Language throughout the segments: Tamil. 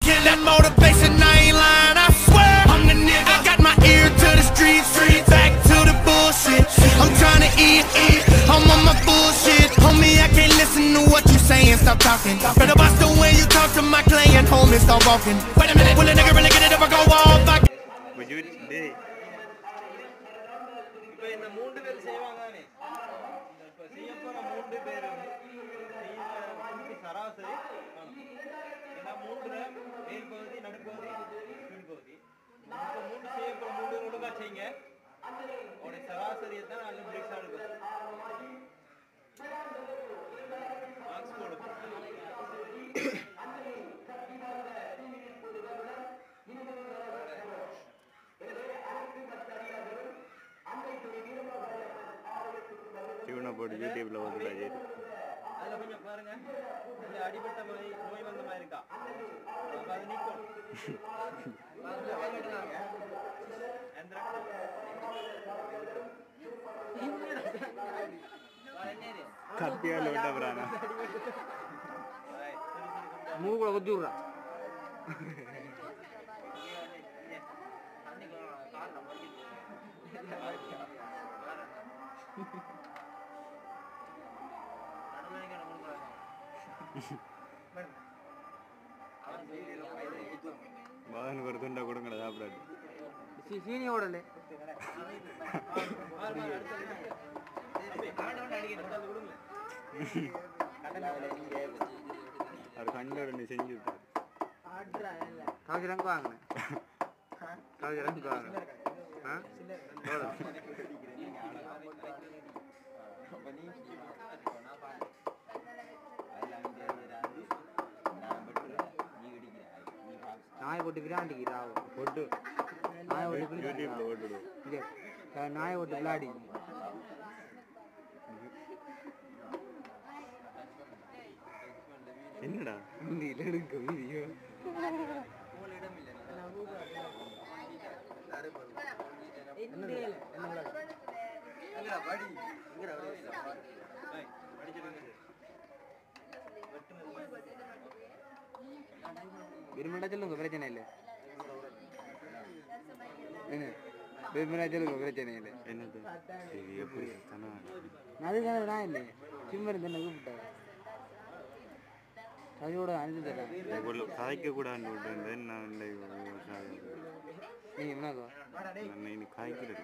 kill that motivation, I ain't lying, I swear. I'm the nigga. I got my ear to the street, street, back to the bullshit. I'm trying to eat, eat. I'm on my bullshit. Homie, I can't listen to what you saying, stop talking. Better watch the way you talk to my client, homie, stop walking. Wait a minute, will a nigga really get it if I go off? I Vijay டேய் இப்போ இந்த மூன்று பேர் செய்வாங்க தானே இப்போ செய்ய போற மூன்று பேரும் செய்யற சராசரி காணும். ஏன்னா மூன்று மேல் பகுதி நடுப்பகுதி கீழ் பகுதி இப்போ மூன்று செய்ய போற மூன்று ஒழுங்கா செய்யுங்க உடைய சராசரியை தான் நல்ல பிரேக்ஸ் எடுக்கும் மார்க்ஸ் போடும் இவனை போட்டு யூடியூப்ல வந்துடா சரி அதுல கொஞ்சம் பாருங்க இதுல அடிபட்ட மாதிரி நோய் வந்த மாதிரி இருக்கா அப்ப அது நீக்கும் எந்திரா. கத்தியால விட்டப்பறானா Right. சரி, சரி, கொஞ்சம் மூக்குல குத்தி விட்றான் மகனுக்கு ஒரு துண்டை கொடுங்கடா சாப்பிடாது சீ- சீனி ஓடல அது கண்ணோட நீ செஞ்சு விட்டாரு காசு ரங்கு வாங்கினேன் காசு ரங்கு வாங்கினேன் ஆ எவ்வளோ? நாயை போட்டு விளையாண்டிக்கு ராவு போட்டு நாயை போட்டு யூடியூப்ல போட்டுடுவோம் இல்லை க- நாயை போட்டு விளையாடி என்னடா ஹிந்தியில் எடுக்க வீடியோ விரும்பினா சொல்லுங்க பிரச்சனை இல்லை என்ன விரும்பினா சொல்லுங்க பிரச்சனை இல்லை என்னது இது எப்படி தானா அதுக்கான நான் இல்லை சும்மா இருந்து என்ன கூப்பிட்டேன் அதோட அனுப்பி தரேன் இவ்வளோ காய்க்க கூடாதுன்னு விட்டு நான் இல்லை நீ என்னக்கோ நான் இன்னைக்கு காய்க்கிறது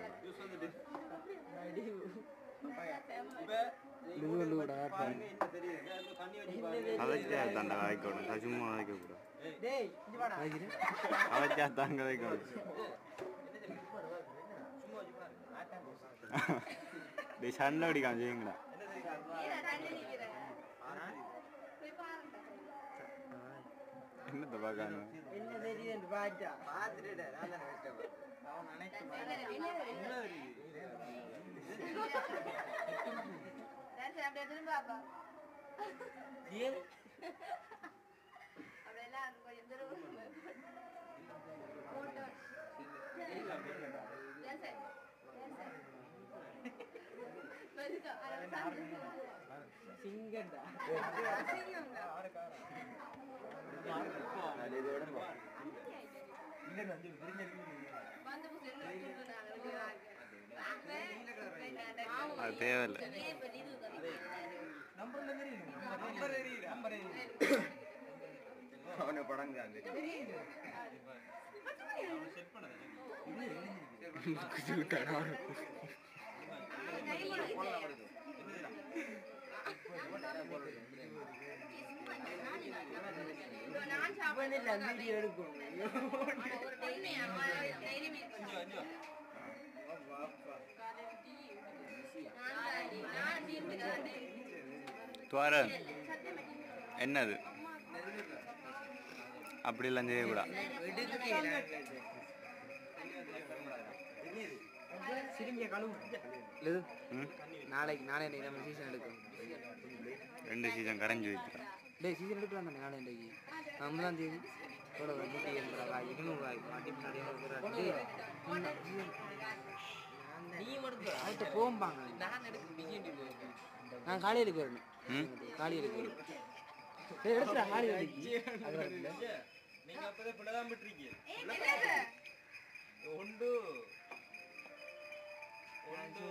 இது கொண்டு கூட ஆட்டம் கதைச்சா தாண்டா காய்க்கணும் நான் சும்மா காய்க்கக்கூடாது ஆகிறேன் கதைச்சா தான் காய்க்கணும் டேய் சண்டை அடிக்காம செய்யுங்கடா என்னத்தை பார்க்காம அது தேவையில்லை துவாரன் என்னது அப்படிலாம் செய்யக்கூடாது இது ம் நாளைக்கு நாளை இன்னைக்கு நம்ம சீசன் எடுக்கும் ரெண்டு சீசன் கரைஞ்சி வைக்கிறேன் டேய் சீசன் எடுக்கலாம் தானே நாளை இன்னைக்கு ஒன்பதாம் தேதி எவ்வளோ நூற்றி எண்பது ரூபாய் இருநூறுவாய் மாட்டி முன்னாடி அடுத்து போம்பாங்க நான் காலையிலுக்கு வரணும் ம் காலையிலுக்கு வரணும் ஏய், எடுத்துடா காலையிலுக்கு நீங்க அப்ப இப்போதே பிள்ளைதான் விட்டுருக்கீங்க ஏய், என்னது? ஒன்று ஒன்று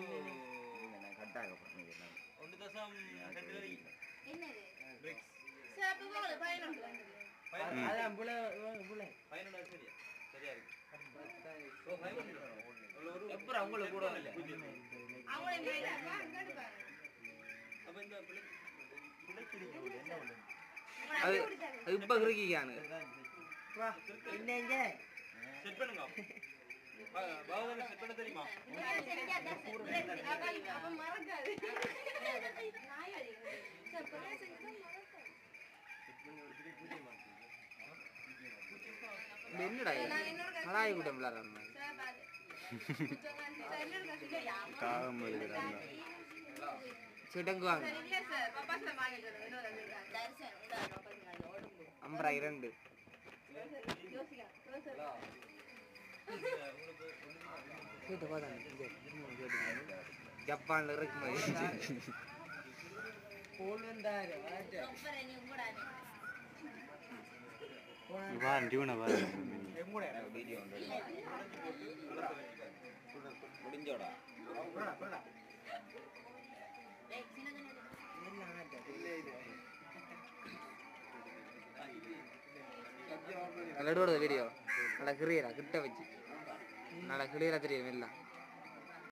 ஒன்று தசம் ரெண்டு வரைக்கும் என்னது? பிரிக்ஸ் சரி, அப்ப போகல, பதினொன்று வந்தது. அதான் புள்ள புள்ள பதினொன்று சரியா சரியா இருக்கு ஓ பதினொன்று ஒரு எப்பறம் உங்களுக்கு கூட இல்லை அவங்கள மேல, வா, இங்கிட்டு பாரு. அப்போ இந்த பிள்ளை பிள்ளைக்கு என்ன ஒன்று அது அது இப்ப கிறுக்கிக்கானு செட் பண்ணுங்க பாவதான செட் பண்ண தெரியுமா உங்களுக்கு தெரியாதா? சரி, அப்ப இப்ப அப்ப மறக்காது. நாய் அடிக்குது. சரி, பிள்ளை செஞ்சா மறக்காது. இது என்னடா இது? நான் இன்னொரு கதை கலாய் கூட்டம் விளாடுற மாதிரி சரி, பாரு. சரி, இன்னொரு கதை சொல்லியா? காகம் எழுதுறாங்க சிடங்குவாங்க சரி, இல்ல சார், பப்பாஸ்ல வாங்கிட்டு வரேன். இன்னொரு கதை இருக்கா? தரிசனம், இந்த பப்பாஸ் வாங்கி ஓடுங்க. அம்பரா இரண்டு யோசிக்கலாம், யோசிக்கலாம். கேட்டு பார்த்தாங்க இங்க, இன்னும் கேட்டு ஜப்பான்ல இருக்கு மாதிரி ரொம்ப ரெனி உங்களோட பாரு டியூனை பாரு முடிஞ்சோடா டேய், சின்ன சின்ன லடுவோட வீடியோ நல்லா கிளியரா கிட்ட வச்சு நல்லா கிளியரா தெரியும் எல்லாம்